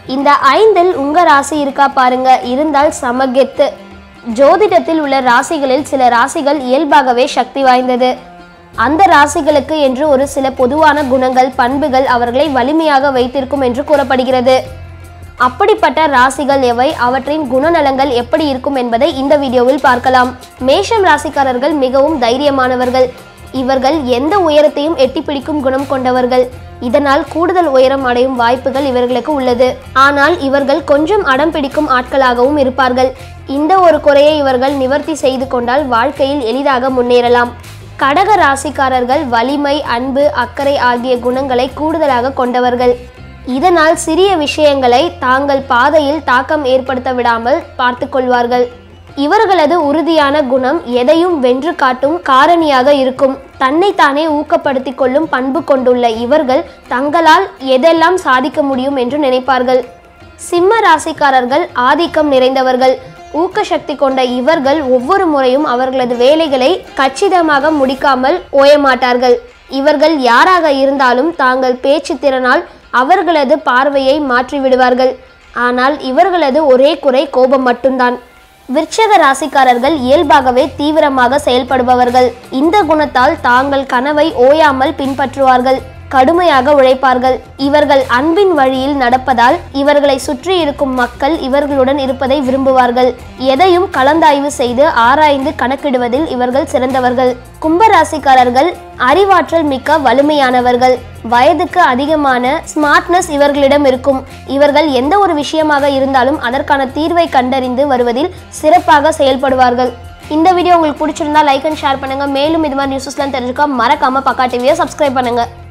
இந்த ஐந்தில் உங்க ராசி இருக்கா பாருங்க இருந்தால் சமகெத்து ஜோதிடத்தில் உள்ள ராசிகளில் சில ராசிகள் இயல்பாகவே சக்தி வாய்ந்தது அந்த ராசிகளுக்கு என்று ஒரு சில பொதுவான குணங்கள் பண்புகள் அவர்களை வலிமையாக வைத்திருக்கும் என்று கூறப்படுகிறது அப்படிப்பட்ட ராசிகள் எவை அவற்றின் குணநலங்கள் எப்படி இருக்கும் என்பதை இந்த வீடியோவில் பார்க்கலாம் மேஷம் ராசிக்காரர்கள் மிகவும் தைரியமானவர்கள் இவர்கள் எந்த உயரத்தையும் எட்டி பிடிக்கும் குணம் கொண்டவர்கள் இதனால் கூடுதல் உயரம் அடையும் வாய்ப்புகள் இவர்களுக்கு உள்ளது ஆனால் இவர்கள் கொஞ்சம் அடம் பிடிக்கும் ஆட்களாகவும் இருப்பார்கள் இந்த ஒரு குறையை இவர்கள் நிவர்த்தி செய்து கொண்டால் வாழ்க்கையில் எளிதாக முன்னேறலாம் கடக ராசிக்காரர்கள் வலிமை அன்பு அக்கறை ஆகிய குணங்களை கூடுதலாக கொண்டவர்கள் இதனால் சிறிய விஷயங்களை தாங்கள் பாதையில் தாக்கம் ஏற்படுத்த விடாமல் பார்த்து கொள்வார்கள் இவர்களது உறுதியான குணம் எதையும் வென்று காட்டும் காரணியாக இருக்கும் தன்னைத்தானே ஊக்கப்படுத்திக் கொள்ளும் பண்பு கொண்டுள்ள இவர்கள் தங்களால் எதெல்லாம் சாதிக்க முடியும் என்று நினைப்பார்கள் சிம்ம ராசிக்காரர்கள் ஆதிக்கம் நிறைந்தவர்கள் ஊக்க சக்தி கொண்ட இவர்கள் ஒவ்வொரு முறையும் அவர்களது வேலைகளை கச்சிதமாக முடிக்காமல் ஓயமாட்டார்கள் இவர்கள் யாராக இருந்தாலும் தாங்கள் பேச்சு திறனால் அவர்களது பார்வையை மாற்றி விடுவார்கள் ஆனால் இவர்களது ஒரே குறை கோபம் மட்டும்தான் விருட்சக ராசிக்காரர்கள் இயல்பாகவே தீவிரமாக செயல்படுபவர்கள் இந்த குணத்தால் தாங்கள் கனவை ஓயாமல் பின்பற்றுவார்கள் கடுமையாக உழைப்பார்கள் இவர்கள் அன்பின் வழியில் நடப்பதால் இவர்களை சுற்றி இருக்கும் மக்கள் இவர்களுடன் இருப்பதை விரும்புவார்கள் எதையும் கலந்தாய்வு செய்து ஆராய்ந்து கணக்கிடுவதில் இவர்கள் சிறந்தவர்கள் கும்பராசிக்காரர்கள் அறிவாற்றல் மிக்க வலிமையானவர்கள் வயதுக்கு அதிகமான ஸ்மார்ட்னஸ் இவர்களிடம் இருக்கும் இவர்கள் எந்த ஒரு விஷயமாக இருந்தாலும் அதற்கான தீர்வை கண்டறிந்து வருவதில் சிறப்பாக செயல்படுவார்கள் இந்த வீடியோ உங்களுக்கு பிடிச்சிருந்தா லைக் அண்ட் ஷேர் பண்ணுங்க மேலும் இது மாதிரி நியூஸஸ்லாம் தெரிஞ்சுக்க மறக்காம பக்கா டிவியை சப்ஸ்கிரைப் பண்ணுங்க